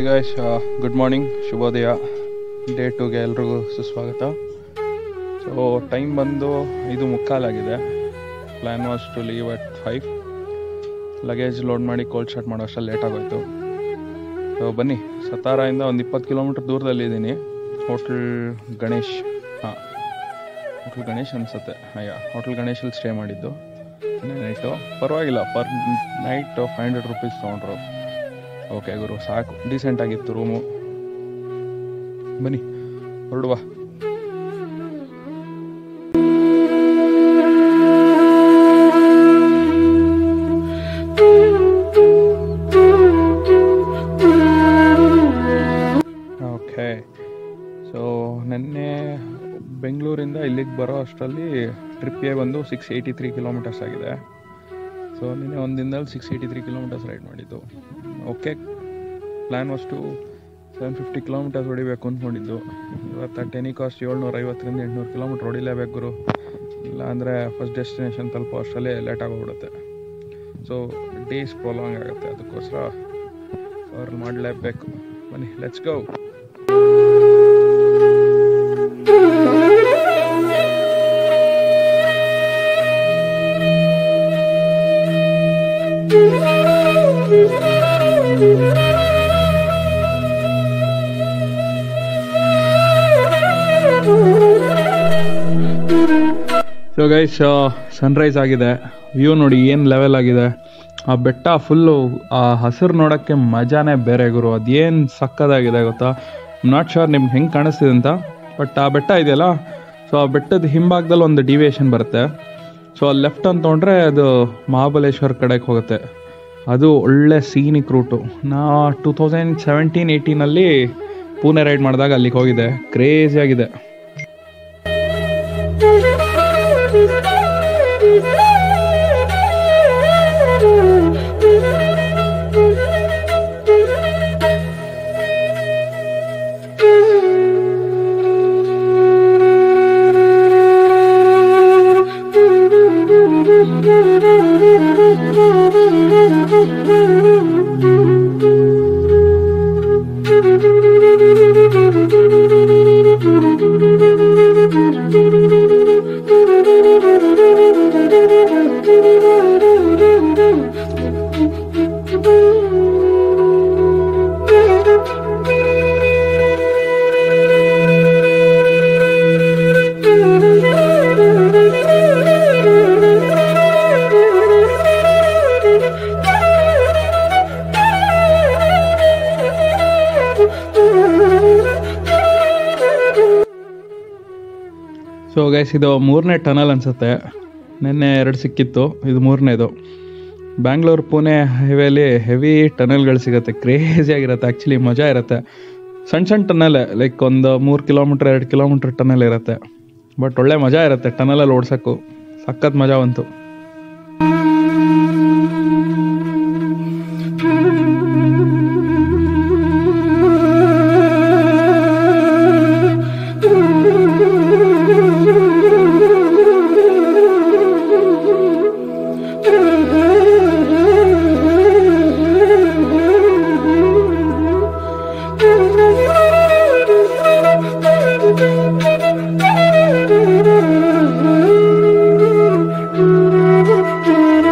ಹೇ guys good morning ಶುಭೋದಯ day ಟುಗೆ ಎಲ್ರಿಗೂ ಸುಸ್ವಾಗತ ಸೊ ಟೈಮ್ ಬಂದು ಐದು ಮುಕ್ಕಾಲಾಗಿದೆ plan was to leave at five luggage load ಮಾಡಿ ಕೋಲ್ಡ್ ಸ್ಟಾರ್ಟ್ ಮಾಡೋ ಅಷ್ಟರಲ್ಲಿ ಲೇಟ್ ಆಗೋಯ್ತು ಸೊ ಬನ್ನಿ ಸತಾರಾಯಿಂದ ಒಂದು ಇಪ್ಪತ್ತು ಕಿಲೋಮೀಟ್ರ್ ದೂರದಲ್ಲಿದ್ದೀನಿ ಹೋಟೆಲ್ ಗಣೇಶ್ ಹಾಂ ಹೋಟೆಲ್ ಗಣೇಶ್ ಅನಿಸುತ್ತೆ ಅಯ್ಯ ಹೋಟೆಲ್ ಗಣೇಶಲ್ಲಿ ಸ್ಟೇ ಮಾಡಿದ್ದು ನೈಟು ಪರವಾಗಿಲ್ಲ per night five hundred rupees ತೊಗೊಂಡ್ರು ಓಕೆ ಗುರು ಸಾಕು ಡೀಸೆಂಟ್ ಆಗಿತ್ತು ರೂಮು ಬನ್ನಿ ಹೊರಡುವ ಓಕೆ ಸೊ ನಿನ್ನೆ ಬೆಂಗಳೂರಿಂದ ಇಲ್ಲಿಗೆ ಬರೋ ಅಷ್ಟರಲ್ಲಿ ಟ್ರಿಪ್ಗೆ ಬಂದು ಸಿಕ್ಸ್ ಏಯ್ಟಿ ತ್ರೀ ಕಿಲೋಮೀಟರ್ಸ್ ಆಗಿದೆ ಸೊ ನಿನ್ನೆ ಒಂದು ದಿನದಲ್ಲಿ six eighty three kilometres ride ಮಾಡಿದ್ದು ಓಕೆ ಪ್ಲ್ಯಾನ್ ಅಷ್ಟು ಸೆವೆನ್ ಫಿಫ್ಟಿ ಕಿಲೋಮೀಟರ್ಸ್ ಹೊಡಿಬೇಕು ಅಂದ್ಕೊಂಡಿದ್ದು ಇವತ್ತು ಟೆನಿ ಕಾಸ್ಟ್ ಏಳ್ನೂರ ಐವತ್ತರಿಂದ ಎಂಟುನೂರು ಕಿಲೋಮೀಟ್ರ್ ಹೊಡಿಲೇಬೇಕು ಗುರು ಇಲ್ಲ ಅಂದರೆ ಫಸ್ಟ್ ಡೆಸ್ಟಿನೇಷನ್ ತಲುಪೋ ಅಷ್ಟರಲ್ಲೇ ಲೇಟ್ ಆಗೋಗ್ಬಿಡುತ್ತೆ ಸೊ ಡೇಸ್ ಪ್ರೊಲಾಂಗ್ ಆಗುತ್ತೆ ಅದಕ್ಕೋಸ್ಕರ ಅವ್ರಲ್ಲಿ ಮಾಡಲೇಬೇಕು ಬನ್ನಿ let's go so guys sunrise ಆಗಿದೆ ವ್ಯೂ ನೋಡಿ ಏನು ಲೆವೆಲ್ ಆಗಿದೆ ಆ ಬೆಟ್ಟ ಫುಲ್ಲು ಆ ಹಸಿರು ನೋಡೋಕ್ಕೆ ಮಜಾನೇ ಬೇರೆ ಗುರು ಅದೇನು ಸಕ್ಕದಾಗಿದೆ ಗೊತ್ತಾ ನಾಟ್ ಶೋರ್ ನಿಮ್ಗೆ ಹೆಂಗೆ ಕಾಣಿಸ್ತಿದೆ ಅಂತ ಬಟ್ ಆ ಬೆಟ್ಟ ಇದೆಯಲ್ಲ ಸೊ ಆ ಬೆಟ್ಟದ ಹಿಂಭಾಗದಲ್ಲಿ ಒಂದು ಡಿವಿಯೇಷನ್ ಬರುತ್ತೆ ಸೊ ಅಲ್ಲಿ ಲೆಫ್ಟ್ ಅಂತ ತೊಗೊಂಡ್ರೆ ಅದು ಮಹಾಬಲೇಶ್ವರ್ ಕಡೆಗೆ ಹೋಗುತ್ತೆ ಅದು ಒಳ್ಳೆ ಸೀನಿಕ್ ರೂಟು ನಾ ಟೂ ತೌಸಂಡ್ ಸೆವೆಂಟೀನ್ ಏಯ್ಟೀನಲ್ಲಿ ಪುಣೆ ರೈಡ್ ಮಾಡಿದಾಗ ಅಲ್ಲಿಗೆ ಹೋಗಿದೆ ಕ್ರೇಜಿ ಆಗಿದೆ ಸೊ ಗೈಸ್ ಇದು ಮೂರನೇ ಟನಲ್ ಅನಿಸುತ್ತೆ ನಿನ್ನೆ ಎರಡು ಸಿಕ್ಕಿತ್ತು ಇದು ಮೂರನೇದು ಬ್ಯಾಂಗ್ಳೂರು ಪುಣೆ ಹೈವೇಲಿ ಹೆವಿ ಟನಲ್ಗಳು ಸಿಗುತ್ತೆ ಕ್ರೇಜಿ ಆಗಿರುತ್ತೆ ಆ್ಯಕ್ಚುಲಿ ಮಜಾ ಇರುತ್ತೆ ಸಣ್ಣ ಸಣ್ಣ ಟನಲ್ ಲೈಕ್ ಒಂದು ಮೂರು ಕಿಲೋಮೀಟ್ರ್ ಎರಡು ಕಿಲೋಮೀಟ್ರ್ ಟನಲ್ ಇರುತ್ತೆ ಬಟ್ ಒಳ್ಳೆ ಮಜಾ ಇರುತ್ತೆ ಟನಲಲ್ಲಿ ಓಡ್ಸೋಕ್ಕೂ ಸಖತ್ ಮಜಾ ಬಂತು Thank you.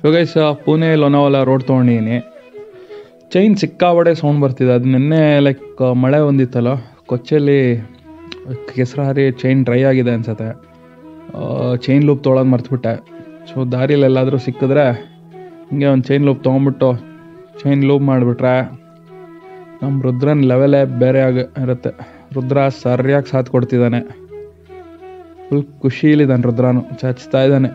So guys Pune Lonavala road ತೊಗೊಂಡಿದ್ದೀನಿ ಚೈನ್ ಸಿಕ್ಕಾಬಡೆ ಸೌಂಡ್ ಬರ್ತಿದೆ ಅದು ನಿನ್ನೆ ಲೈಕ್ ಮಳೆ ಒಂದಿತ್ತಲ್ಲ ಕೊಚ್ಚಲ್ಲಿ ಕೆಸರಾರಿ ಚೈನ್ ಡ್ರೈ ಆಗಿದೆ ಅನ್ಸತ್ತೆ ಚೈನ್ ಲೂಪ್ ತೊಗೊಳೋದು ಮರ್ತ್ಬಿಟ್ಟೆ ಸೊ ದಾರಿಲಿ ಎಲ್ಲಾದರೂ ಸಿಕ್ಕಿದ್ರೆ ಹಿಂಗೆ ಒಂದು ಚೈನ್ ಲೂಪ್ ತೊಗೊಂಬಿಟ್ಟು ಚೈನ್ ಲೂಪ್ ಮಾಡಿಬಿಟ್ರೆ ನಮ್ಮ ರುದ್ರನ್ ಲೆವೆಲೇ ಬೇರೆ ಆಗ ಇರುತ್ತೆ ರುದ್ರ ಸರಿಯಾಗಿ ಸಾಥ್ ಕೊಡ್ತಿದ್ದಾನೆ ಫುಲ್ ಖುಷಿಲಿದ್ದಾನೆ ರುದ್ರಾನು ಚಚ್ತಾ ಇದ್ದಾನೆ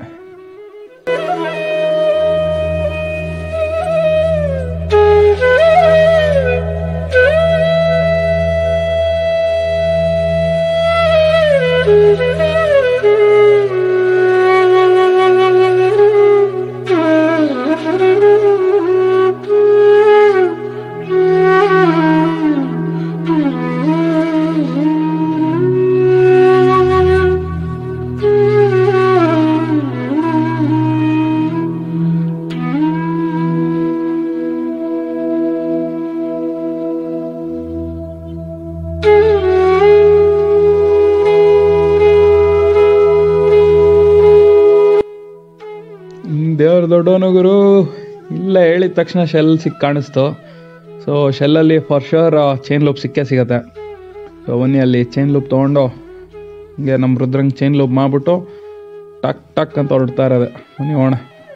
ದೇವ್ರ ದೊಡ್ಡವನು ಗುರು ಇಲ್ಲ ಹೇಳಿದ ತಕ್ಷಣ ಶೆಲ್ ಸಿಕ್ ಕಾಣಿಸ್ತು ಸೊ ಶೆಲ್ಲಲ್ಲಿ ಫಾರ್ ಶೋರ್ ಚೈನ್ ಲೂಪ್ ಸಿಕ್ಕೇ ಸಿಗತ್ತೆ ಸೊ ಬನ್ನಿ ಅಲ್ಲಿ ಚೈನ್ ಲೂಪ್ ತೊಗೊಂಡು ಹಿಂಗೆ ನಮ್ಮ ರುದ್ರಂಗೆ ಚೈನ್ ಲೂಪ್ ಮಾಡಿಬಿಟ್ಟು ಟಕ್ ಟಕ್ ಅಂತ ಹೊರಡ್ತಾ ಇರೋದೆ ಬನ್ನಿ ಹೋಣ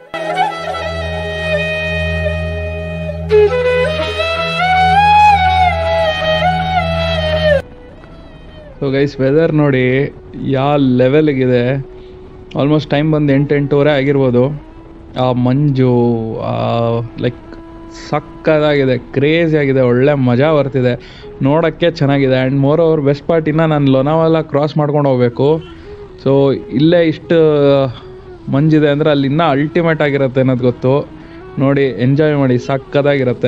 ಸೊ ಗೈಸ್ ವೆದರ್ ನೋಡಿ ಯಾವ ಲೆವೆಲ್ಗಿದೆ ಆಲ್ಮೋಸ್ಟ್ ಟೈಮ್ ಬಂದು ಎಂಟು ಎಂಟೂವರೆ ಆಗಿರ್ಬೋದು ಆ ಮಂಜು ಲೈಕ್ ಸಕ್ಕದಾಗಿದೆ ಕ್ರೇಜಿ ಆಗಿದೆ ಒಳ್ಳೆ ಮಜಾ ಬರ್ತಿದೆ ನೋಡೋಕ್ಕೆ ಚೆನ್ನಾಗಿದೆ and moreover best part ಇನ್ನು ನಾನು ಲೋನಾವಾಲ ಕ್ರಾಸ್ ಮಾಡ್ಕೊಂಡು ಹೋಗ್ಬೇಕು ಸೊ ಇಲ್ಲೇ ಇಷ್ಟು ಮಂಜಿದೆ ಅಂದರೆ ಅಲ್ಲಿ ಇನ್ನೂ ಅಲ್ಟಿಮೇಟ್ ಆಗಿರುತ್ತೆ ಅನ್ನೋದು ಗೊತ್ತು ನೋಡಿ ಎಂಜಾಯ್ ಮಾಡಿ ಸಕ್ಕದಾಗಿರುತ್ತೆ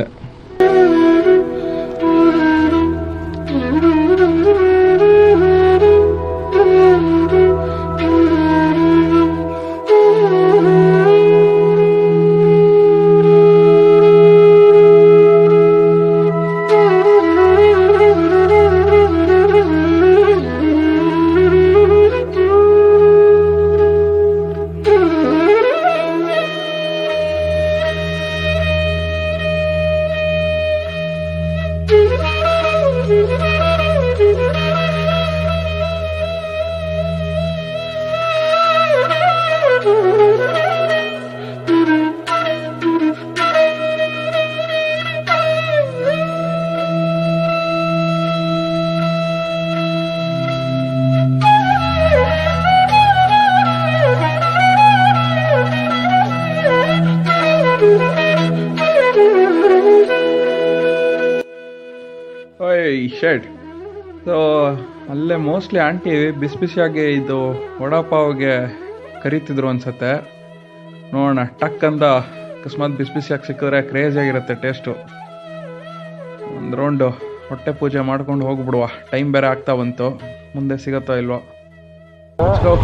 ಓಯ್ ಶರ್ಟ್ ಸೊ ಅಲ್ಲೇ ಮೋಸ್ಟ್ಲಿ ಆಂಟಿ ಬಿಸಿ ಬಿಸಿಯಾಗಿ ಇದು ವಡಾಪಾವ್ಗೆ ಕರಿತಿದ್ರು ಅನ್ಸತ್ತೆ ನೋಡೋಣ ಟಕ್ ಅಂತ ಅಕಸ್ಮಾತ್ ಬಿಸಿ ಬಿಸಿಯಾಗಿ ಸಿಕ್ಕಿದ್ರೆ ಕ್ರೇಜಿ ಆಗಿರುತ್ತೆ ಟೇಸ್ಟು ಒಂದು ರೌಂಡು ಹೊಟ್ಟೆ ಪೂಜೆ ಮಾಡ್ಕೊಂಡು ಹೋಗ್ಬಿಡುವ ಟೈಮ್ ಬೇರೆ ಆಗ್ತಾ ಬಂತು ಮುಂದೆ ಸಿಗತ್ತೋ ಇಲ್ವೋ Let's go.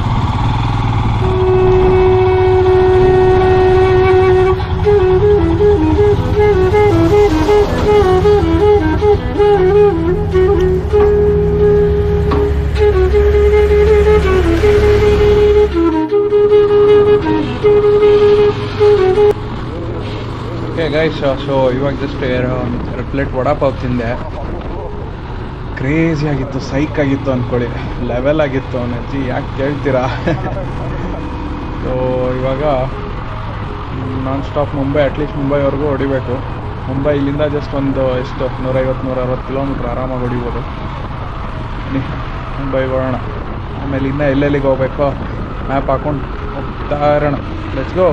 Okay guys so ಇವಾಗ ಜಸ್ಟ್ ಎರಡು ಪ್ಲೇಟ್ ವಡಾಪಾವ್ ತಿಂದೆ ಕ್ರೇಜಿ ಆಗಿತ್ತು ಸೈಕ್ ಆಗಿತ್ತು ಅಂದ್ಕೊಳ್ಳಿ ಲೆವೆಲ್ ಆಗಿತ್ತು ಅವನಜ್ಜಿ ಯಾಕೆ ಕೇಳ್ತೀರಾ ಸೊ ಇವಾಗ ನಾನ್ ಸ್ಟಾಪ್ ಮುಂಬೈ ಅಟ್ಲೀಸ್ಟ್ ಮುಂಬೈವರೆಗೂ ಹೊಡಿಬೇಕು ಮುಂಬೈ ಇಲ್ಲಿಂದ ಜಸ್ಟ್ ಒಂದು ಎಷ್ಟು ನೂರೈವತ್ತು ನೂರ ಅರವತ್ತು ಕಿಲೋಮೀಟ್ರ್ ಆರಾಮಾಗಿ ಹೊಡಿಬೋದು ಬನ್ನಿ ಮುಂಬೈಗೆ ಹೋಗೋಣ ಆಮೇಲೆ ಇನ್ನೂ ಎಲ್ಲೆಲ್ಲಿಗೆ ಹೋಗ್ಬೇಕು ಮ್ಯಾಪ್ ಹಾಕೊಂಡು ಹೋಗ್ತಾ ಇರೋಣ ಲೆಟ್ಸ್ ಗೋ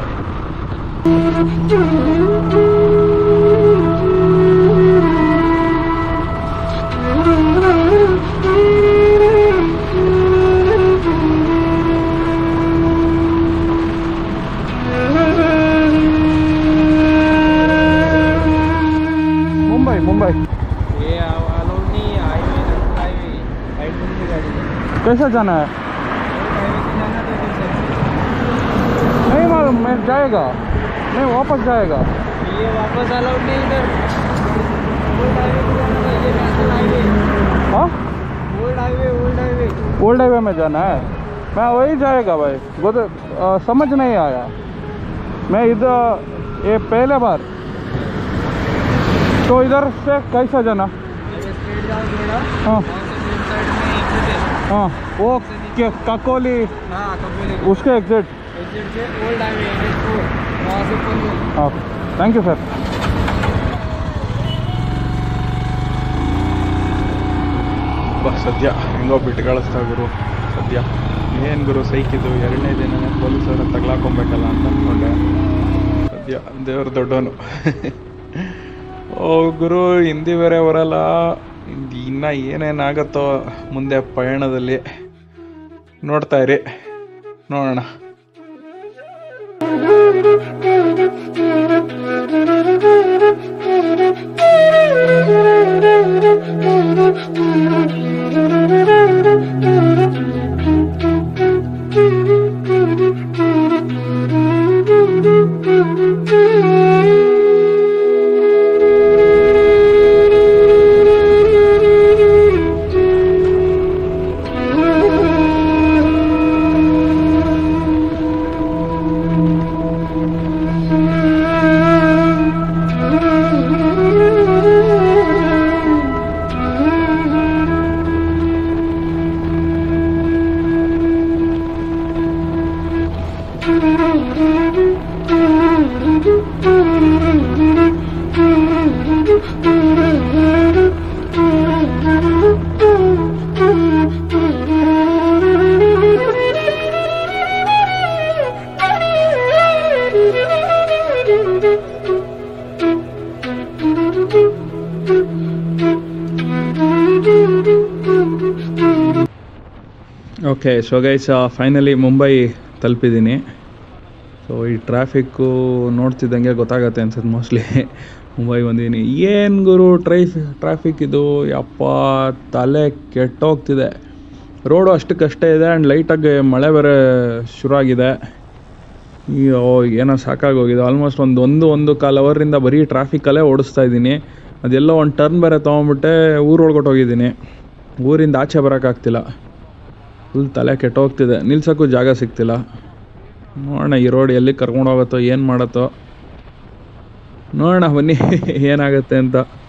ಮುಂಬೈ ಮುಂಬೈ ये अलोनी हाईवे नेशनल हाईवे साइड में की गाड़ी है कैसा जाना है हाईवे से जाना तो फिर सेक्शन नहीं मालूम मैं जाएगा नहीं वापस जाएगा ये वापस अलाउड नहीं इधर ओल्ड हाईवे से जाना था ये नेशनल हाईवे हाँ old highway old highway old highway में जाना है मैं वही जाएगा भाई वो तो आ, समझ नहीं आया मैं इधर ये पहले बार तो इधर से कैसा जाना अगर स्ट्रेट जाओ थोड़ा हाँ वहाँ से लेफ्ट साइड में एग्जिट है हाँ वो क्या ककोली हाँ कपिल उसके एग्जिट एग्जिट से old highway N H four वहाँ से पंद्रह ಹಾಂ ಥ್ಯಾಂಕ್ ಯು ಸರ್ ಸದ್ಯ ಹೆಂಗೋ ಬಿಟ್ಟು ಕಳಿಸ್ತಾ ಗುರು ಸದ್ಯ ಏನು ಗುರು ಸೈಕಿದ್ದು ಎರಡನೇ ದಿನನೇ ಪೊಲೀಸರ ತಗ್ಲಾಕೊಂಬೇಕಲ್ಲ ಅಂತ ಅಂದ್ಕೊಂಡೆ ಸದ್ಯ ದೇವ್ರ ದೊಡ್ಡವನು ಓ ಗುರು ಹಿಂದಿ ಬೇರೆ ಬರಲ್ಲ ಇನ್ನ ಏನೇನಾಗತ್ತೋ ಮುಂದೆ ಪಯಣದಲ್ಲಿ ನೋಡ್ತಾ ಇರಿ ನೋಡೋಣ okay so guys finally Mumbai ತಲುಪಿದ್ದೀನಿ ಸೊ ಈ ಟ್ರಾಫಿಕ್ಕು ನೋಡ್ತಿದ್ದಂಗೆ ಗೊತ್ತಾಗತ್ತೆ ಅನ್ಸುತ್ತೆ ಮೋಸ್ಟ್ಲಿ ಮುಂಬೈ ಬಂದಿದ್ದೀನಿ ಏನು ಗುರು ಟ್ರೈಫ್ ಟ್ರಾಫಿಕ್ ಇದು ಯಪ್ಪ ತಲೆ ಕೆಟ್ಟೋಗ್ತಿದೆ ರೋಡು ಅಷ್ಟಕ್ಕಷ್ಟೇ ಇದೆ ಆ್ಯಂಡ್ ಲೈಟಾಗಿ ಮಳೆ ಬೇರೆ ಶುರು ಆಗಿದೆ ಅಯ್ಯೋ ಏನೋ ಸಾಕಾಗೋಗಿದೆ ಆಲ್ಮೋಸ್ಟ್ ಒಂದು ಒಂದು ಒಂದು ಕಾಲು ಅವರಿಂದ ಬರೀ ಟ್ರಾಫಿಕಲ್ಲೇ ಓಡಿಸ್ತಾ ಇದ್ದೀನಿ ಅದೆಲ್ಲೋ ಒಂದು ಟರ್ನ್ ಬೇರೆ ತೊಗೊಂಬಿಟ್ಟೆ ಊರು ಒಳಗೊಟ್ಟೋಗಿದ್ದೀನಿ ಊರಿಂದ ಆಚೆ ಬರೋಕ್ಕಾಗ್ತಿಲ್ಲ ಫುಲ್ ತಲೆ ಕೆಟ್ಟೋಗ್ತಿದೆ ನಿಲ್ಸೋಕ್ಕೂ ಜಾಗ ಸಿಗ್ತಿಲ್ಲ ನೋಡೋಣ ಈ ರೋಡ್ ಎಲ್ಲಿ ಕರ್ಕೊಂಡು ಹೋಗುತ್ತೋ ಏನು ಮಾಡತ್ತೋ ನೋಡೋಣ ಬನ್ನಿ ಏನಾಗುತ್ತೆ ಅಂತ